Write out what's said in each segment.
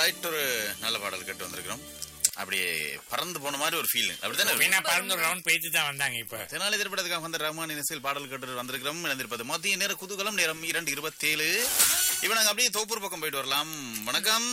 Right ஒரு நல்ல பாடல் கேட்டு வந்திருக்கிறோம் அப்படியே பறந்து போன மாதிரி ஒரு ஃபீல் அப்படித்தானே வீணா பறந்து ரவுண்ட் போயிட்டு தான் வந்தாங்க இப்ப தெனாலி திரைப்படத்துக்காக வந்த ரஹ்மான் இசையில் பாடல் கேட்டு வந்திருக்கிறோம் இணைந்திருப்பது மத்திய நேர குதூகலம் நேரம் இரண்டு இருபத்தேழு இப்ப நாங்க அப்படியே தோப்பூர் பக்கம் போயிட்டு வரலாம் வணக்கம்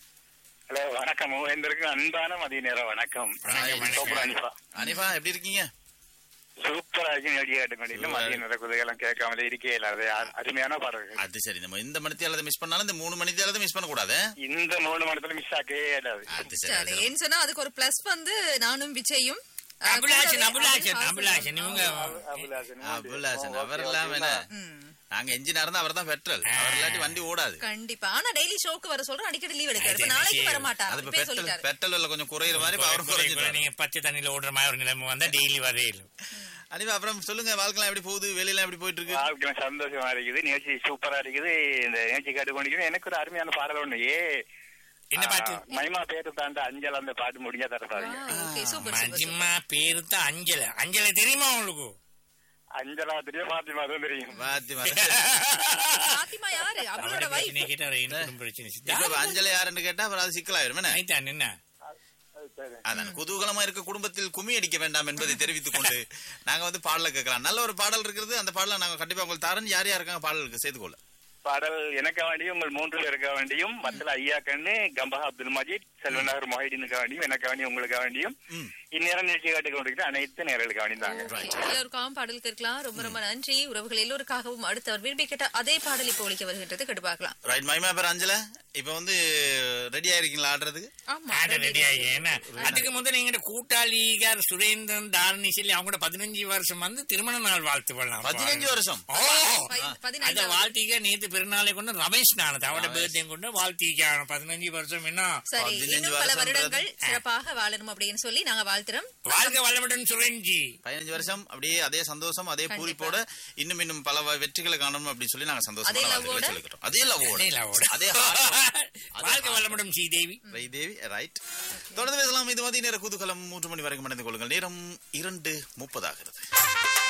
ஹலோ வணக்கம் மூவேந்தருக்கு அன்பான மதிய நேரம் வணக்கம் வணக்கம். சூப்பர் அனிஃபா அனிஃபா எப்படி இருக்கீங்க சூப்பரா இருக்கு நடிகை காட்டுக்கொண்டு மதிய நேர குதிகளும் கேட்காமலே இருக்கே இல்ல அது அ- அருமையான பாடல்கள் அது சரி நம்ம இந்த மணித்தியாலத்தை மிஸ் பண்ணாலும் இந்த மூணு மணித்தியாலத்தை மிஸ் பண்ண கூடாது இந்த மூணு மணத்துல மிஸ் ஆக்கவே இல்லாது அது சரி, அது சரி சரி ஏன்னு சொன்னா அதுக்கு ஒரு பிளஸ் வந்து நானும் விஜயும் அஹ், அபிலாஷன் கூடவே அபிலாஷன் ஹாசன் அபிலாஷன் இவங்க அபிலாஷன் அபுல்லாசன் ஓ, அவர் ஓகே, இல்லாம ஓகே. என்ன ம். நாங்க என்ஜினியர் இருந்தா அவர் தான் பெட்ரோல் அவர் இல்லாட்டி வண்டி ஓடாது கண்டிப்பா ஆனா டெய்லி ஷோக்கு வர சொல்றோம் அடிக்கடி லீவ் எடுக்காரு இப்ப அது நாளைக்கு என்ன வர மாட்டார் அது இப்ப இப்பயே பெட்ரோல் சொல்லிட்டாரு பெட்ரோல் விலை கொஞ்சம் குறையிற மாதிரி இப்ப அவரும் குறை- குறை- குறைஞ்சிட்டு நீங்க பச்சை தண்ணியில ஓடுற மாதிரி ஒரு நிலைமை வந்தா டெய்லி வரையிலும் அனிவா அப்புறம் சொல்லுங்க வாழ்க்கைலாம் எப்படி போகுது வெளியெல்லாம் எப்படி போயிட்டு இருக்கு வாழ்க்கையில சந்தோஷமா இருக்குது நிகழ்ச்சி சூப்பரா இருக்குது இந்த நிகழ்ச்சி கேட்டுக்கொண்டிருக்கேன் எனக்கு ஒரு அருமையான பாடல் ஒண்ணு ஏ என்ன பாட்டு ஆ, மைமா பேரு தாண்ட அஞ்சல் அந்த பாட்டு முடிஞ்சா தரப்பாருங்க ஓகே சூப்பர் சூப்பர் மஜிமா பேரு தான் அஞ்சல அஞ்சல தெரியுமா உங்களுக்கு அஞ்சலா தெரியும் பாத்திமா தான் தெரியும் பாத்தி பாத்திமா யாரு அவளோட அவரோட வைஃப் பிரச்சனை கேட்டா அவரை என்ன குடும்ப பிரச்சனை இப்ப அஞ்சலி யாருன்னு கேட்டா அப்புறம் அது சிக்கலாயிரும் என்ன ஆயிட்டான் என்ன அது சரி. அதான் குதூகலமா இருக்க குடும்பத்தில் கும்மி அடிக்க வேண்டாம் என்பதை தெரிவித்துக் கொண்டு நாங்க வந்து பாடல கேட்கலாம் நல்ல ஒரு பாடல் இருக்கிறது அந்த பாடலை நாங்க கண்டிப்பா உங்களுக்கு தரேன் யார் யார் இருக்காங்க பாடலுக்கு சேர்த்து கொள்ள பாடல் எனக்கு வேண்டியும் உங்கள் மூன்றில் இருக்க வேண்டியும் மத்தில ஐயா கண்ணு கம்பஹா அப்துல் மஜீத் செல்வநகர் மொஹிடீனுக்கு வேண்டியும் எனக்கு வேண்டியும் உங்களுக்கு வேண்டியும் ம். இந்நேரம் நிகழ்ச்சி கேட்டுக்கொண்டிருக்கிற அனைத்து நேர்களுக்கு வேண்டியதாங்க எல்லோருக்காகவும் பாடல் கேட்கலாம் ரொம்ப ரொம்ப நன்றி உறவுகள் எல்லோருக்காகவும் அடுத்தவர் விரும்பி கேட்ட அதே பாடல் இப்போ ஒழிக்க வருகின்றது கேட்டு பார்க்கலாம் ரைட் மைமா பேர் அஞ்சல இப்ப வந்து ரெடி ஆயிருக்கீங்களா ஆடுறதுக்கு ஆமா ஆட ரெடி ஆகி என்ன அதுக்கு முதல்ல எங்கிட்ட கூட்டாளிகார் சுரேந்திரன் தாரணி சொல்லி அவங்க பதினஞ்சு வருஷம் வந்து திருமண நாள் வாழ்த்து பண்ணலாம் பதினஞ்சு வருஷம் ஓ பதி- அந்த பதினைஞ்சாவது. வாழ்த்திக்க நேத்து பெருநாளை கொண்டு ரமேஷ் நானது அவட பேர்தே கொண்டு வாழ்த்திக்க பதினஞ்சு வருஷம் என்ன சரி பதினஞ்சு இன்னும் பல வருஷம்ன்றது- வருடங்கள் சிறப்பாக வாழணும் அப்படின்னு சொல்லி நாங்க வாழ்த்துறோம் வாழ்க வளமுடன் சுரேஞ்சி பதினஞ்சு வருஷம் அப்படியே அதே சந்தோஷம் அதே கண்டிப்பா. பூரிப்போட இன்னும் இன்னும் பல வ- வெற்றிகளை காணணும் அப்படின்னு சொல்லி நாங்க அதே சந்தோஷமா லவ்வோட? சொல்லிக்கிறோம் அதே லவ்வோட அதே லவ்வோட. அதே heart- வாழ்க வளமுடன் ஸ்ரீதேவி தேவி ரைட் தொடர்ந்து பேசலாம் இது மதிய நேர குதூகலம் மூன்று மணி வரைக்கும் அடைந்து கொள்ளுங்கள் நேரம் இரண்டு முப்பதாகிறது